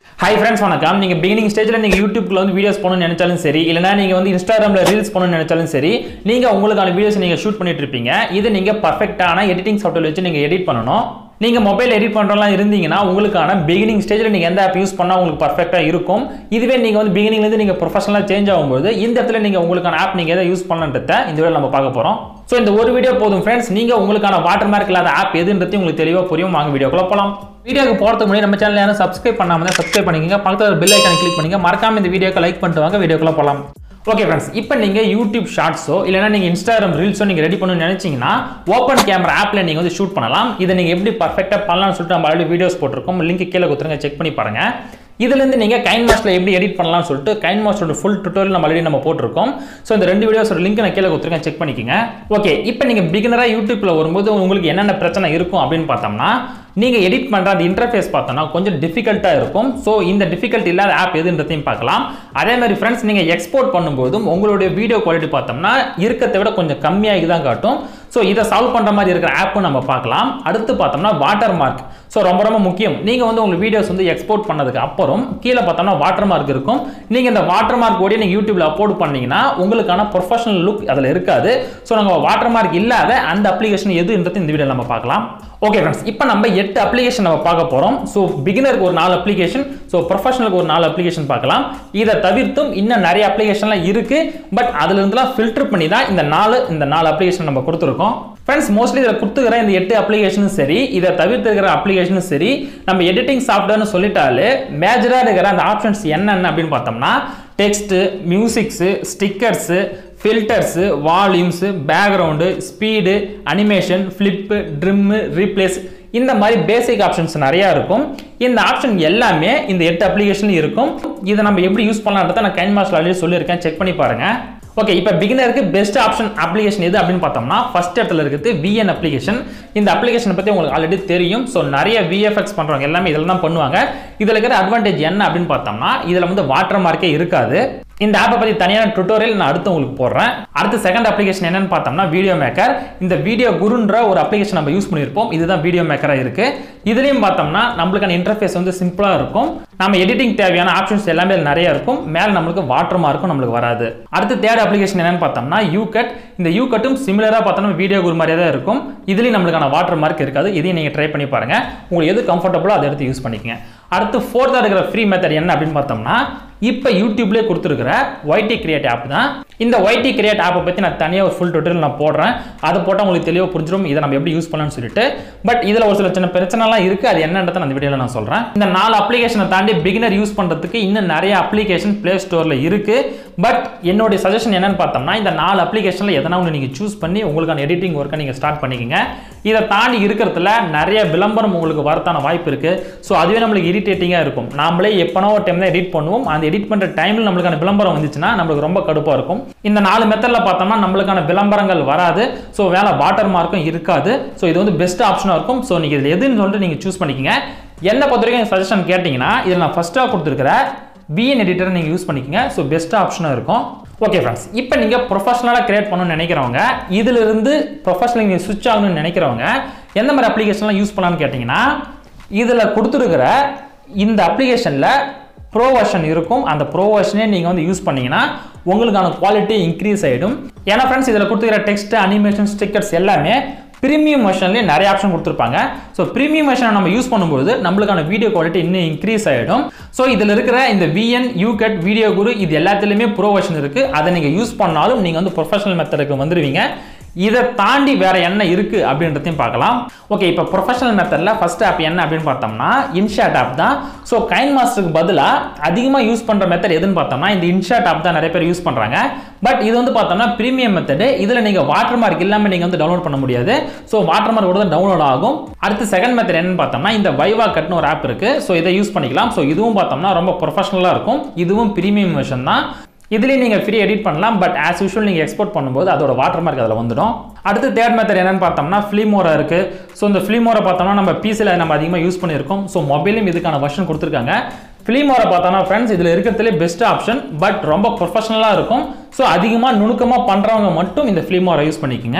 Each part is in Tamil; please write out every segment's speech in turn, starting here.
ஹாய் ஃப்ரெண்ட்ஸ் வணக்கம் நீங்கள் பிகினிங் ஸ்டேஜில் நீங்கள் யூடியூப்ல வந்து வீடியோஸ் பண்ணணும்னு நினைச்சாலும் சரி இல்லைனா நீங்கள் வந்து இன்ஸ்டாகிராமில் ரீல்ஸ் பண்ணணும்னு நினைச்சாலும் சரி நீங்கள் உங்களுக்கான வீடியோஸ் நீங்கள் ஷூட் பண்ணிட்டு இருப்பீங்க இது நீங்கள் பர்ஃபெக்டான எடிட்டிங் சாஃப்ட்வேர் வச்சு நீங்கள் எடிட் பண்ணணும் நீங்கள் மொபைல் எடிட் பண்ணுறலாம் இருந்தீங்கன்னா உங்களுக்கான பிகினிங் ஸ்டேஜில் நீங்கள் எந்த ஆப் யூஸ் பண்ணால் உங்களுக்கு பர்ஃபெக்டாக இருக்கும் இதுவே நீங்கள் வந்து பிகினிங்லேருந்து நீங்கள் ப்ரொஃபஷனலாக சேஞ்ச் ஆகும்போது இந்த இடத்துல நீங்கள் உங்களுக்கான ஆப் நீங்கள் எதை யூஸ் பண்ணன்றத இந்த வீடியோ நம்ம பார்க்க போகிறோம் ஸோ இந்த ஒரு வீடியோ போதும் ஃப்ரெண்ட்ஸ் நீங்கள் உங்களுக்கான வாட்டர் மார்க் இல்லாத ஆப் எதுன்றது உங்களுக்கு தெளிவாக புரியும் வாங்க வீடியோக்குள்ள போகலாம் வீடியோக்கு போகிறதுக்கு முன்னாடி நம்ம சேனல் யாரும் சப்ஸ்கிரைப் பண்ணாமல் தான் சப்ஸ்கிரைப் பண்ணிக்கங்க பக்கத்தில் பெல் ஐக்கானை கிளிக் பண்ணிங்க மறக்காம இந்த வீடியோக்கு லைக் பண்ணிட்டு வாங்க வீடியோக்குள்ள போகலாம் ஓகே ஃப்ரெண்ட்ஸ் இப்போ நீங்கள் யூடியூப் ஷார்ட்ஸோ இல்லைனா நீங்கள் இன்ஸ்டாகிராம் ரீல்ஸோ நீங்கள் ரெடி பண்ணணும்னு நினைச்சீங்கன்னா ஓப்பன் கேமரா ஆப்பில் நீங்கள் வந்து ஷூட் பண்ணலாம் இதை நீங்கள் எப்படி பர்ஃபெக்டாக பண்ணலாம்னு சொல்லிட்டு நம்ம ஆல்ரெடி வீடியோஸ் போட்டிருக்கோம் லிங்க் கீழே கொடுத்துருங்க செக் பண்ணி பாருங்க இதுலேருந்து நீங்கள் கைன் மாஸ்டரில் எப்படி எடிட் பண்ணலாம்னு சொல்லிட்டு கைன் மாஸ்டரோட ஃபுல் டுட்டோரியல் நம்ம ஆல்ரெடி நம்ம போட்டிருக்கோம் ஸோ இந்த ரெண்டு வீடியோஸோட லிங்க் நான் கீழே கொடுத்துருக்கேன் செக் பண்ணிக்கோங்க ஓகே இப்போ நீங்கள் பிகினராக யூடியூப்ல வரும்போது உங்களுக்கு என்னென்ன பிரச்சனை இருக்கும் அப்படின்னு பார்த்தோம்னா நீங்கள் எடிட் பண்ணுற அந்த இன்டர்ஃபேஸ் பார்த்தோன்னா கொஞ்சம் டிஃபிகல்ட்டாக இருக்கும் ஸோ இந்த டிஃபிகல்ட் இல்லாத ஆப் எதுன்றதையும் பார்க்கலாம் அதே மாதிரி ஃப்ரெண்ட்ஸ் நீங்கள் எக்ஸ்போர்ட் பண்ணும்போதும் உங்களுடைய வீடியோ குவாலிட்டி பார்த்தோம்னா இருக்கிறத விட கொஞ்சம் கம்மியாக தான் காட்டும் ஸோ இதை சால்வ் பண்ணுற மாதிரி இருக்கிற ஆப்பும் நம்ம பார்க்கலாம் அடுத்து பார்த்தோம்னா வாட்டர் மார்க் ஸோ ரொம்ப ரொம்ப முக்கியம் நீங்கள் வந்து உங்கள் வீடியோஸ் வந்து எக்ஸ்போர்ட் பண்ணதுக்கு அப்புறம் கீழே பார்த்தோம்னா வாட்டர் மார்க் இருக்கும் நீங்கள் இந்த வாட்டர் மார்க் ஓடி நீங்கள் யூடியூப்ல அப்லோட் பண்ணீங்கன்னா உங்களுக்கான ப்ரொஃபஷனல் லுக் அதில் இருக்காது ஸோ நாங்கள் வாட்டர் மார்க் இல்லாத அந்த அப்ளிகேஷன் எதுன்றது இந்த வீடியோ நம்ம பார்க்கலாம் ஓகே ஃப்ரெண்ட்ஸ் இப்போ நம்ம எட்டு அப்ளிகேஷன் நம்ம பார்க்க போகிறோம் ஸோ பிகினருக்கு ஒரு நாலு அப்ளிகேஷன் ஸோ ப்ரொஃபஷனலுக்கு ஒரு நாலு அப்ளிகேஷன் பார்க்கலாம் இதை தவிர்த்தும் இன்னும் நிறைய அப்ளிகேஷன்லாம் இருக்குது பட் அதுல இருந்துலாம் ஃபில்டர் பண்ணி தான் இந்த நாலு இந்த நாலு அப்ளிகேஷன் நம்ம கொடுத்துருக்கோம் ஃப்ரெண்ட்ஸ் மோஸ்ட்லி இதில் கொடுத்துக்கிற இந்த எட்டு அப்ளிகேஷனும் சரி இதை தவிர்த்து இருக்கிற அப்ளிகேஷனும் சரி நம்ம எடிட்டிங் சாஃப்ட்வேர்னு சொல்லிட்டாலே மேஜராக இருக்கிற அந்த ஆப்ஷன்ஸ் என்னென்ன அப்படின்னு பார்த்தோம்னா text musics stickers filters volumes background speed animation flip trim replace இந்த மாதிரி பேசிக் ஆப்ஷன்ஸ் நிறையா இருக்கும் இந்த ஆப்ஷன் எல்லாமே இந்த எட்டு அப்ளிகேஷன்லையும் இருக்கும் இதை நம்ம எப்படி யூஸ் பண்ணலான்றதை நான் கைன் மாஸ்டர் ஆல்ரெடி சொல்லியிருக்கேன் செக் பண்ணி பாருங்கள் ஓகே இப்போ பிகினருக்கு பெஸ்ட் ஆப்ஷன் அப்ளிகேஷன் எது அப்படின்னு பார்த்தோம்னா ஃபர்ஸ்ட் இடத்துல இருக்குது விஎன் அப்ளிகேஷன் இந்த அப்ளிகேஷனை பற்றி உங்களுக்கு ஆல்ரெடி தெரியும் ஸோ நிறைய விஎஃப்எக்ஸ் பண்ணுறவங்க எல்லாமே இதில் தான் பண்ணுவாங்க இதில் இருக்கிற அட்வான்டேஜ் என்ன அப்படின்னு பார்த்தோம்னா இதில் வந்து வாட்டர் மார்க்கே இருக்காது இந்த ஆப்பை பற்றி தனியான டுட்டோரியல் நான் அடுத்து உங்களுக்கு போடுறேன் அடுத்து செகண்ட் அப்ளிகேஷன் என்னன்னு பார்த்தோம்னா வீடியோ மேக்கர் இந்த வீடியோ குருன்ற ஒரு அப்ளிகேஷன் நம்ம யூஸ் பண்ணியிருப்போம் இதுதான் வீடியோ மேக்கராக இருக்கு இதுலேயும் பார்த்தோம்னா நம்மளுக்கான இன்டர்ஃபேஸ் வந்து சிம்பிளாக இருக்கும் நம்ம எடிட்டிங் தேவையான ஆப்ஷன்ஸ் எல்லாமே இதுல நிறைய இருக்கும் மேலே நம்மளுக்கு வாட்டர் மார்க்கும் நம்மளுக்கு வராது அடுத்து தேர்ட் அப்ளிகேஷன் என்னன்னு பார்த்தோம்னா யூ கட் இந்த யூ கட்டும் சிமிலராக பார்த்தோம்னா வீடியோ குரு மாதிரியே தான் இருக்கும் இதுலேயும் நம்மளுக்கான வாட்டர் மார்க் இருக்காது இதையும் நீங்கள் ட்ரை பண்ணி பாருங்க உங்களுக்கு எது கம்ஃபர்டபுளோ அதை எடுத்து யூஸ் பண்ணிக்கங்க அடுத்து ஃபோர்த்தாக இருக்கிற ஃப்ரீ மெத்தட் என்ன அப்படின்னு பார்த்தோம்னா இப்போ யூடியூப்லேயே கொடுத்துருக்கிற ஒய்டி கிரியேட் ஆப் தான் இந்த ஒய்டி கிரியேட் ஆப்பை பற்றி நான் தனியாக ஒரு ஃபுல் டுட்டோரியல் நான் போடுறேன் அதை போட்டால் உங்களுக்கு தெளிவாக புரிஞ்சிடும் இதை நம்ம எப்படி யூஸ் பண்ணலாம்னு சொல்லிட்டு பட் இதில் ஒரு சில சின்ன பிரச்சனைலாம் இருக்குது அது என்னன்றதை நான் இந்த வீடியோவில் நான் சொல்கிறேன் இந்த நாலு அப்ளிகேஷனை தாண்டி பிகினர் யூஸ் பண்ணுறதுக்கு இன்னும் நிறைய அப்ளிகேஷன் ப்ளே ஸ்டோரில் இருக்குது பட் என்னுடைய சஜஷன் என்னன்னு பார்த்தோம்னா இந்த நாலு அப்ளிகேஷனில் எதனா ஒன்று நீங்கள் சூஸ் பண்ணி உங்களுக்கான எடிட்டிங் ஒர்க்கை நீங்கள் ஸ்டார்ட் பண்ணிக்கங்க இதை தாண்டி இருக்கிறதுல நிறைய விளம்பரம் உங்களுக்கு வரத்தான வாய்ப்பு இருக்குது ஸோ அதுவே நம்மளுக்கு இரிட்டேட்டிங்காக இருக்கும் நாமளே எப்போனோ ஒரு டைம் தான் எடிட் பண்ணுவோம் அந்த எடிட் பண்ணுற டைமில் நம்மளுக்கான விளம்பரம் வந்துச்சுன்னா நம்மளுக்கு ரொம்ப கடுப்பாக இருக்கும் இந்த நாலு மெத்தடில் பார்த்தோம்னா நம்மளுக்கான விளம்பரங்கள் வராது ஸோ வேலை வாட்டர் மார்க்கும் இருக்காது ஸோ இது வந்து பெஸ்ட் ஆப்ஷனாக இருக்கும் ஸோ நீங்கள் இதில் எதுன்னு சொல்லிட்டு நீங்கள் சூஸ் பண்ணிக்கங்க என்ன பொறுத்த வரைக்கும் சஜஷன் கேட்டிங்கன்னா இதில் நான் ஃபஸ்ட்டாக கொடுத்துருக்கிற பிஎன் எடிட்டரை நீங்கள் யூஸ் பண்ணிக்கங்க ஸோ பெஸ்ட் ஆப்ஷனாக இருக்கும் ஓகே ஃப்ரெண்ட்ஸ் இப்போ நீங்கள் ப்ரொஃபஷனலாக கிரியேட் பண்ணணும்னு நினைக்கிறவங்க இதிலிருந்து ப்ரொஃபஷனல் நீங்கள் சுவிட்ச் ஆகணும்னு நினைக்கிறவங்க எந்த மாதிரி அப்ளிகேஷன்லாம் யூஸ் பண்ணலாம்னு கேட்டிங்கன்னா இதில் கொடுத்துருக்கிற இந்த அப்ளிகேஷனில் ப்ரோ வெர்ஷன் இருக்கும் அந்த ப்ரோ வெர்ஷனே நீங்கள் வந்து யூஸ் பண்ணீங்கன்னா உங்களுக்கான குவாலிட்டி இன்க்ரீஸ் ஆகிடும் ஏன்னா ஃப்ரெண்ட்ஸ் இதில் கொடுத்துக்கிற டெக்ஸ்ட் அனிமேஷன் ஸ்டிக்கர்ஸ் எல்லாமே ப்ரீமியம் வெர்ஷன்லேயே நிறைய ஆப்ஷன் கொடுத்துருப்பாங்க ஸோ ப்ரீமியம் வெர்ஷனை நம்ம யூஸ் பண்ணும்போது நம்மளுக்கான வீடியோ குவாலிட்டி இன்னும் இன்க்ரீஸ் ஆகிடும் ஸோ இதில் இருக்கிற இந்த விஎன் யூகட் வீடியோ குரு இது எல்லாத்துலேயுமே ப்ரோ வெர்ஷன் இருக்குது அதை நீங்கள் யூஸ் பண்ணாலும் நீங்கள் வந்து ப்ரொஃபஷனல் மெத்தடுக்கு வந்துடுவீங்க இதை தாண்டி வேற என்ன இருக்கு அப்படின்றதையும் பார்க்கலாம் ஓகே இப்போ ப்ரொஃபஷனல் மெத்தடில் ஃபர்ஸ்ட் ஆப் என்ன அப்படின்னு பார்த்தோம்னா இன்ஷாட் ஆப் தான் ஸோ கைன் மாஸ்டருக்கு பதிலாக அதிகமாக யூஸ் பண்ணுற மெத்தட் எதுன்னு பார்த்தோம்னா இந்த இன்ஷாட் ஆப் தான் நிறைய பேர் யூஸ் பண்ணுறாங்க பட் இது வந்து பார்த்தோம்னா ப்ரீமியம் மெத்தடு இதில் நீங்கள் வாட்டர் மார்க் இல்லாமல் நீங்கள் வந்து டவுன்லோட் பண்ண முடியாது ஸோ வாட்டர் மார்க் கூட தான் டவுன்லோட் ஆகும் அடுத்து செகண்ட் மெத்தட் என்னன்னு பார்த்தோம்னா இந்த வைவா கட்னு ஒரு ஆப் இருக்கு ஸோ இதை யூஸ் பண்ணிக்கலாம் ஸோ இதுவும் பார்த்தோம்னா ரொம்ப ப்ரொஃபஷனலாக இருக்கும் இதுவும் ப்ரீமியம் வெர்ஷன் தான் இதுலேயும் நீங்கள் ஃப்ரீ எடிட் பண்ணலாம் பட் ஆஸ் யூஷுவல் நீங்கள் எக்ஸ்போர்ட் பண்ணும்போது அதோட வாட்டர் மார்க் அதில் வந்துடும் அடுத்து தேர்ட் மெத்தட் என்னன்னு பார்த்தோம்னா ஃபிலிமோரா இருக்குது ஸோ இந்த ஃபிலிமோரை பார்த்தோம்னா நம்ம பிசியில் நம்ம அதிகமாக யூஸ் பண்ணியிருக்கோம் ஸோ மொபைலும் இதுக்கான வெர்ஷன் கொடுத்துருக்காங்க ஃபிலிமோரை பார்த்தோம்னா ஃப்ரெண்ட்ஸ் இதில் இருக்கிறதுலே பெஸ்ட் ஆப்ஷன் பட் ரொம்ப ப்ரொஃபஷனலாக இருக்கும் ஸோ அதிகமாக நுணுக்கமாக பண்ணுறவங்க மட்டும் இந்த ஃபிலிமோரை யூஸ் பண்ணிக்கோங்க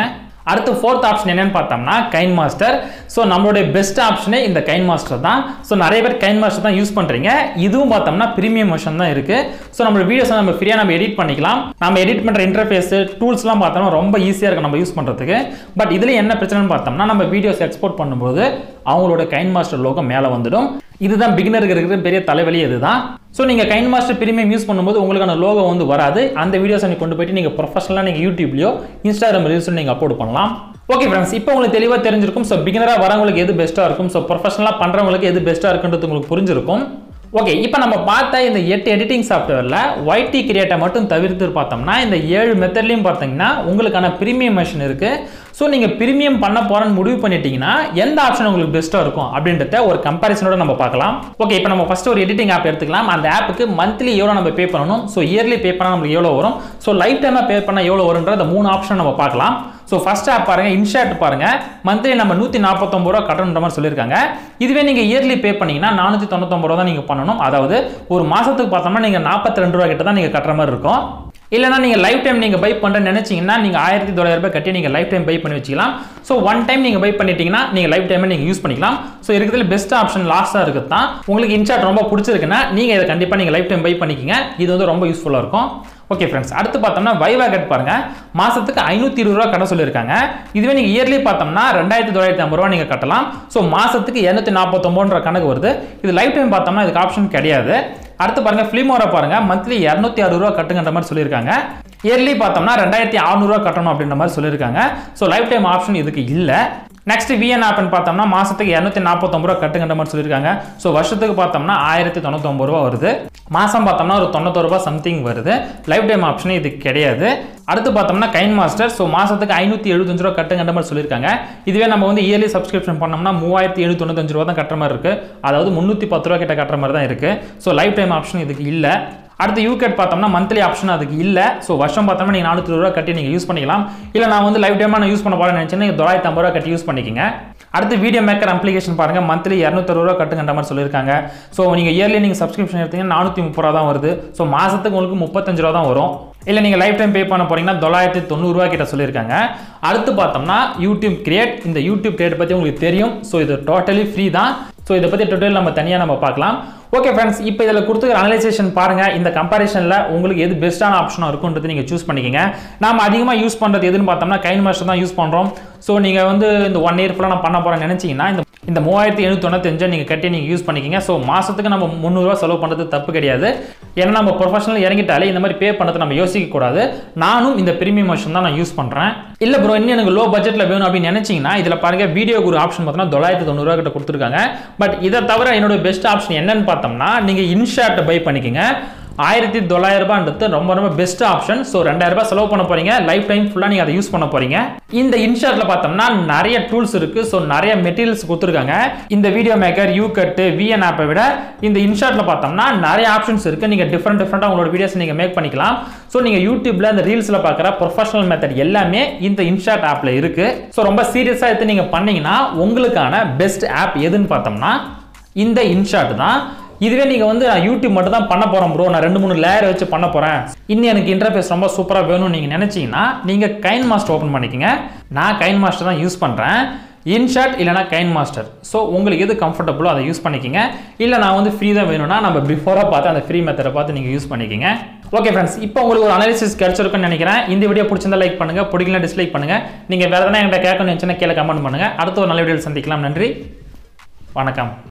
அடுத்து ஃபோர்த் ஆப்ஷன் என்னன்னு பார்த்தோம்னா கைன் மாஸ்டர் ஸோ நம்மளுடைய பெஸ்ட் ஆப்ஷனே இந்த கைன் மாஸ்டர் தான் ஸோ நிறைய பேர் கைன் மாஸ்டர் தான் யூஸ் பண்ணுறீங்க இதுவும் பார்த்தோம்னா ப்ரீமியம் வெர்ஷன் தான் இருக்குது ஸோ நம்மளோட வீடியோஸ் நம்ம ஃப்ரீயாக நம்ம எடிட் பண்ணிக்கலாம் நம்ம எடிட் பண்ணுற இன்டர்ஃபேஸ் டூல்ஸ்லாம் பார்த்தோம்னா ரொம்ப ஈஸியாக இருக்கும் நம்ம யூஸ் பண்ணுறதுக்கு பட் இதில் என்ன பிரச்சனைன்னு பார்த்தோம்னா நம்ம வீடியோஸ் எக்ஸ்போர்ட் பண்ணும்போது அவங்களோட கைன் மாஸ்டர் லோகோ மேலே வந்துடும் இதுதான் பிகினருக்கு இருக்கிற பெரிய தலைவலி இதுதான் ஸோ நீங்கள் கைன் மாஸ்டர் பிரீமியம் யூஸ் பண்ணும்போது உங்களுக்கான லோகோ வந்து வராது அந்த வீடியோஸை நீங்கள் கொண்டு போயிட்டு நீங்கள் ப்ரொஃபஷனலாக நீங்கள் யூடியூப்லையோ இன்ஸ்டாகிராம் ரீல்ஸில் நீங்கள் அப்லோட் பண்ணலாம் ஓகே ஃப்ரெண்ட்ஸ் இப்போ உங்களுக்கு தெளிவாக தெரிஞ்சிருக்கும் ஸோ பிகினராக வரவங்களுக்கு எது பெஸ்ட்டாக இருக்கும் ஸோ ப்ரொஃபஷனலாக பண்ணுறவங்களுக்கு எது பெஸ்ட்டாக இருக்குன்றது உங்களுக்கு புரிஞ்சிருக்கும் ஓகே இப்போ நம்ம பார்த்த இந்த எட்டு எடிட்டிங் சாஃப்ட்வேரில் ஒய்டி கிரியேட்டை மட்டும் தவிர்த்து பார்த்தோம்னா இந்த ஏழு மெத்தட்லையும் பார்த்தீங்கன்னா உங்களுக்கான ப்ரீமியம் மெஷின் இருக்குது ஸோ நீங்கள் ப்ரீமியம் பண்ண போகிறேன்னு முடிவு பண்ணிட்டீங்கன்னா எந்த ஆப்ஷன் உங்களுக்கு பெஸ்ட்டாக இருக்கும் அப்படின்றத ஒரு கம்பேரிசனோட நம்ம பார்க்கலாம் ஓகே இப்போ நம்ம ஃபஸ்ட்டு ஒரு எடிட்டிங் ஆப் எடுத்துக்கலாம் அந்த ஆப்புக்கு மந்த்லி எவ்வளோ நம்ம பே பண்ணணும் ஸோ இயர்லி பே பண்ணால் நம்மளுக்கு எவ்வளோ வரும் ஸோ லைஃப் டைமாக பே பண்ணால் எவ்வளோ வரும்ன்ற அந்த மூணு ஆப்ஷன் நம்ம பார்க்கலாம் ஸோ ஃபர்ஸ்ட் ஆப் பாருங்க இன்ஷாட் பாருங்க மந்த்லி நம்ம நூற்றி நாற்பத்தொம்பது ரூபா கட்டணுன்ற மாதிரி சொல்லியிருக்காங்க இதுவே நீங்கள் இயர்லி பே பண்ணீங்கன்னா நானூற்றி தொண்ணூத்தொம்பது ரூபா தான் நீங்கள் பண்ணணும் அதாவது ஒரு மாதத்துக்கு பார்த்தோம்னா நீங்கள் நாற்பத்தி ரெண்டு ரூபா கிட்ட தான் நீங்கள் கட்டுற மாதிரி இருக்கும் இல்லைனா நீங்கள் லைஃப் டைம் நீங்கள் பை பண்ணுறேன்னு நினச்சிங்கன்னா நீங்கள் ஆயிரத்தி தொள்ளாயிரம் ரூபாய் கட்டி நீங்கள் லைஃப் டைம் பை பண்ணி வச்சுக்கலாம் ஸோ ஒன் டைம் நீங்கள் பை பண்ணிட்டீங்கன்னா நீங்கள் லைஃப் டைமே நீங்கள் யூஸ் பண்ணிக்கலாம் ஸோ இருக்கிறதுல பெஸ்ட் ஆப்ஷன் லாஸ்ட்டாக இருக்குது தான் உங்களுக்கு இன்சார்ட் ரொம்ப பிடிச்சிருக்குன்னா நீங்கள் இதை கண்டிப்பாக நீங்கள் லைஃப் டைம் பை பண்ணிக்கிங்க இது வந்து ரொம்ப யூஸ்ஃபுல்லாக இருக்கும் ஓகே ஃப்ரெண்ட்ஸ் அடுத்து பார்த்தோம்னா வைவாகட் பாருங்க மாசத்துக்கு ஐநூற்றி இருபது ரூபா கட்ட சொல்லியிருக்காங்க இதுவே நீங்கள் இயர்லி பார்த்தோம்னா ரெண்டாயிரத்தி தொள்ளாயிரத்தி ஐம்பது ரூபா நீங்கள் கட்டலாம் ஸோ மாசத்துக்கு இரநூத்தி நாற்பத்தொம்போன்ற கணக்கு வருது இது லைஃப் டைம் பார்த்தோம்னா இதுக்கு ஆப்ஷன் கிடையாது அடுத்து பாருங்க ஃபிலிமோரை பாருங்க மந்த்லி இரநூத்தி அறுபது ரூபா கட்டுங்கன்ற மாதிரி சொல்லியிருக்காங்க இயர்லி பார்த்தோம்னா ரெண்டாயிரத்தி அறுநூறுவா கட்டணும் அப்படின்ற மாதிரி சொல்லியிருக்காங்க ஸோ லைஃப் டைம் ஆப்ஷன் இதுக்கு இல்லை நெக்ஸ்ட் விஎன் ஆப்னு பார்த்தோம்னா மாசத்துக்கு இரநூத்தி நாற்பத்தொம்பது ரூபா கட்டுங்கிற மாதிரி சொல்லியிருக்காங்க ஸோ வருஷத்துக்கு பார்த்தோம்னா ஆயிரத்தி தொண்ணூத்தொம்பது ரூபா வருது மாதம் பார்த்தோம்னா ஒரு தொண்ணூத்தொரு ரூபா சம்திங் வருது லைஃப் டைம் ஆப்ஷன் இது கிடையாது அடுத்து பார்த்தோம்னா கைன் மாஸ்டர் ஸோ மாதத்துக்கு ஐநூற்றி எழுபத்தஞ்சு ரூபா கட்டுங்கிற மாதிரி சொல்லியிருக்காங்க இதுவே நம்ம வந்து இயர்லி சப்ஸ்கிரிப்ஷன் பண்ணோம்னா மூவாயிரத்தி எழுநூத்தி தொண்ணூத்தஞ்சு ரூபா தான் கட்டுற மாதிரி இருக்குது அதாவது முந்நூற்றி பத்து ரூபா கிட்ட கட்டுற மாதிரி தான் இருக்குது ஸோ லைஃப் டைம் ஆப்ஷன் இதுக்கு இல்லை அடுத்து யூகேட் பார்த்தோம்னா மந்த்லி ஆப்ஷன் அதுக்கு இல்லை ஸோ வருஷம் பார்த்தோம்னா நீங்கள் நானூற்றி ரூபா கட்டி நீங்கள் யூஸ் பண்ணிக்கலாம் இல்லை நான் வந்து லைஃப் டைமாக நான் யூஸ் பண்ண போகிறேன்னு நினச்சேன்னா நீங்கள் தொள்ளாயிரத்தி ஐம்பது ரூபா கட்டி யூஸ் பண்ணிக்கங்க அடுத்து வீடியோ மேக்கர் அப்ளிகேஷன் பாருங்க மந்த்லி இரநூத்தறுபது ரூபா கட்டுங்கன்ற மாதிரி சொல்லியிருக்காங்க ஸோ நீங்கள் இயர்லி நீங்கள் சப்ஸ்கிரிப்ஷன் எடுத்தீங்கன்னா நானூற்றி முப்பது ரூபா தான் வருது ஸோ மாதத்துக்கு உங்களுக்கு முப்பத்தஞ்சு ரூபா தான் வரும் இல்லை நீங்கள் லைஃப் டைம் பே பண்ண போறீங்கன்னா தொள்ளாயிரத்தி தொண்ணூறுரூவா கிட்ட சொல்லியிருக்காங்க அடுத்து பார்த்தோம்னா யூடியூப் கிரியேட் இந்த யூடியூப் கிரியேட் பற்றி உங்களுக்கு தெரியும் ஸோ இது டோட்டலி ஃப்ரீ தான் ஸோ இதை பற்றி டோட்டல் நம்ம தனியாக நம்ம பார்க்கலாம் ஓகே ஃப்ரெண்ட்ஸ் இப்போ இதில் கொடுத்துக்கிற அனலைசேஷன் பாருங்கள் இந்த கம்பேரிஷனில் உங்களுக்கு எது பெஸ்ட்டான ஆப்ஷனாக இருக்குன்றது நீங்கள் சூஸ் பண்ணிக்கங்க நாம அதிகமாக யூஸ் பண்ணுறது எதுன்னு பார்த்தோம்னா கைன் மாஸ்டர் தான் யூஸ் பண்ணுறோம் ஸோ நீங்கள் வந்து இந்த ஒன் இயர் ஃபுல்லாக நான் பண்ண போகிறேன்னு நினச்சிங்கன்னா இந்த இந்த மூவாயிரத்தி எழுநூத்தி தொண்ணூத்தஞ்சை நீங்கள் கட்டி நீங்கள் யூஸ் பண்ணிக்கிங்க ஸோ மாதத்துக்கு நம்ம முந்நூறுரூவா செலவு பண்ணுறது தப்பு கிடையாது ஏன்னா நம்ம ப்ரொஃபஷனல் இறங்கிட்டாலே இந்த மாதிரி பே பண்ணுறது நம்ம யோசிக்க கூடாது நானும் இந்த பிரீமியம் வருஷன் தான் நான் யூஸ் பண்ணுறேன் இல்லை ப்ரோ இன்னும் எனக்கு லோ பட்ஜெட்டில் வேணும் அப்படின்னு நினச்சிங்கன்னா இதில் பாருங்க வீடியோக்கு ஒரு ஆப்ஷன் பார்த்தோம்னா தொள்ளாயிரத்தி தொண்ணூறுரூவா கிட்ட கொடுத்துருக்காங்க பட் இதை தவிர என்னோட பெஸ்ட் ஆப்ஷன் என்னன்னு பார்த்தோம்னா நீங்கள் இன்ஷார்ட் பை பண்ணிக்கங்க ஆயிரத்தி தொள்ளாயிரம் ரூபான்றது ரொம்ப ரொம்ப பெஸ்ட் ஆப்ஷன் ஸோ ரெண்டாயிரம் ரூபாய் செலவு பண்ண போறீங்க லைஃப் டைம் ஃபுல்லாக நீங்கள் அதை யூஸ் பண்ண போறீங்க இந்த இன்ஷார்ட்ல பார்த்தோம்னா நிறைய டூல்ஸ் இருக்கு ஸோ நிறைய மெட்டீரியல்ஸ் கொடுத்துருக்காங்க இந்த video maker YouCut VN ஆப்பை விட இந்த இன்ஷார்ட்ல பார்த்தோம்னா நிறைய ஆப்ஷன்ஸ் இருக்கு நீங்கள் டிஃப்ரெண்ட் டிஃப்ரெண்டாக உங்களோட வீடியோஸ் நீங்கள் மேக் பண்ணிக்கலாம் ஸோ நீங்கள் யூடியூப்ல இந்த ரீல்ஸில் பார்க்குற ப்ரொஃபஷனல் மெத்தட் எல்லாமே இந்த இன்ஷார்ட் ஆப்பில் இருக்கு ஸோ ரொம்ப சீரியஸாக எடுத்து நீங்கள் பண்ணீங்கன்னா உங்களுக்கான பெஸ்ட் ஆப் எதுன்னு பார்த்தோம்னா இந்த இன்ஷார்ட் தான் இதுவே நீங்கள் வந்து நான் யூடியூப் மட்டும் தான் பண்ண போகிறேன் ப்ரோ நான் ரெண்டு மூணு லேயர் வச்சு பண்ண போகிறேன் இன்னும் எனக்கு இன்டர்ஃபேஸ் ரொம்ப சூப்பராக வேணும்னு நீங்கள் நினச்சிங்கன்னா நீங்கள் கைன் மாஸ்டர் ஓப்பன் பண்ணிக்கங்க நான் கைன் மாஸ்டர் தான் யூஸ் பண்ணுறேன் இன்ஷாட் இல்லைனா கைன் மாஸ்டர் ஸோ உங்களுக்கு எது கம்ஃபர்டபுளோ அதை யூஸ் பண்ணிக்கங்க இல்லை நான் வந்து ஃப்ரீ தான் வேணும்னா நம்ம பிஃபோராக பார்த்து அந்த ஃப்ரீ மெத்தடை பார்த்து நீங்கள் யூஸ் பண்ணிக்கங்க ஓகே ஃப்ரெண்ட்ஸ் இப்போ உங்களுக்கு ஒரு அனாலிசிஸ் கிடைச்சிருக்குன்னு நினைக்கிறேன் இந்த வீடியோ பிடிச்சிருந்தா லைக் பண்ணுங்க பிடிக்கல டிஸ்லைக் பண்ணுங்க நீங்கள் வேறு எதனா என்கிட்ட கேட்கணும்னு நினச்சினா கீழே கமெண்ட் பண்ணுங்க அடுத்த ஒரு நல்ல வீடியோவில் சந்திக்கலாம் நன்றி வணக்கம்